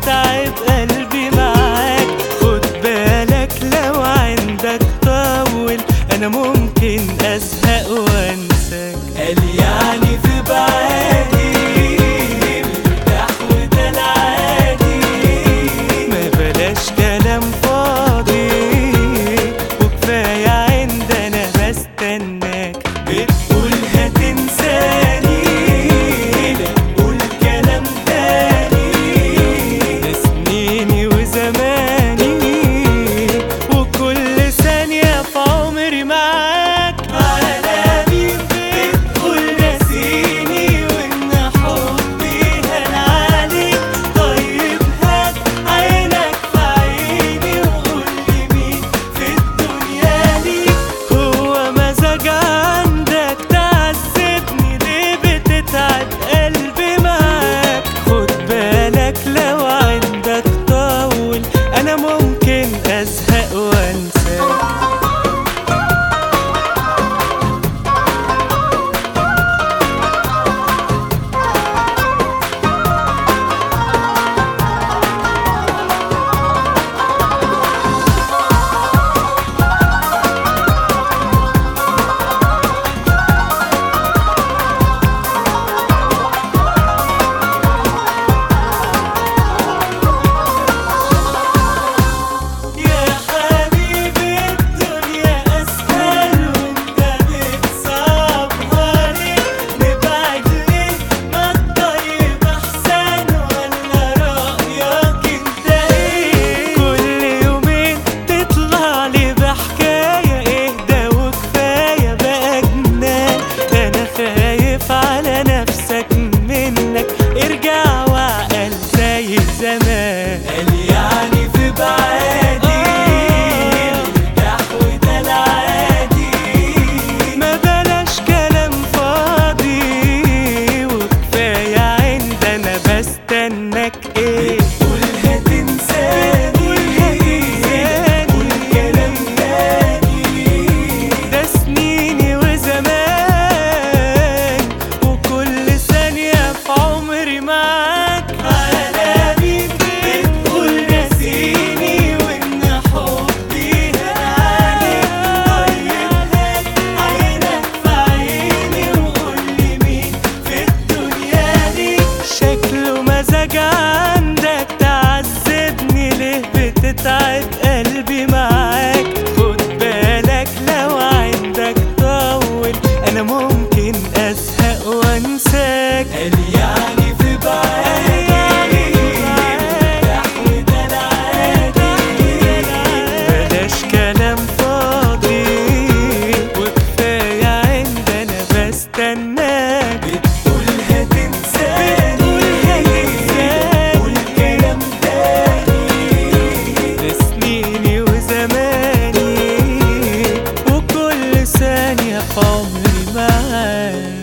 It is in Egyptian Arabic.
بتتعب قلبي معاك خد بالك لو عندك طول انا ممكن ازهق وانساك قال يعني في بعادي مرتاح وده العادي ما بلاش كلام فاضي وكفاية عندنا بستناك بتقول هتنساني لا قول كلام تاني ده سنيني وزماني وكل ثانية في عمري معاك على مين بتقول ناسيني وإن حبي هان عليك طيب هات عينك في عيني وقولي مين في الدنيا ليك هو مزاج عندك تعذبني ليه بتتعب قلبي معاك خد بالك لو عندك طول انا ممكن ازهق وانساك يا حبيبي الدنيا أسهل وأنت بتصعبها ليه نبعد ليه ما الطيب أحسن ولا رأيك أنت إيه كل يومين تطلع لي بحكاية اهدى وكفاية بقى جنان أنا خايف على نفسك منك ارجع وعقل زي زمان قال يعني في بعادي مرتاح وده العادي ما بلاش كلام فاضي وكفاية عندنا بستناك ايه قول هتنساني قول كلام تاني ده سنيني وزمان وكل ثانية في عمري معاك على مين بتقول ناسيني وإن حبي هان عليك طيب هات عينك في عيني وقولي مين في الدنيا دي شكله مزاج عندك تعذبني ليه بتتعب قلبي معاك خد بالك لو عندك طول انا ممكن ازهق وانساك قال يعني في بعادي مرتاح وده العادي بلاش كلام فاضي وكفاية عندنا بستناك بتقول هتنساني قول كلام تاني ده سنيني وزماني وكل ثانية في عمري معاك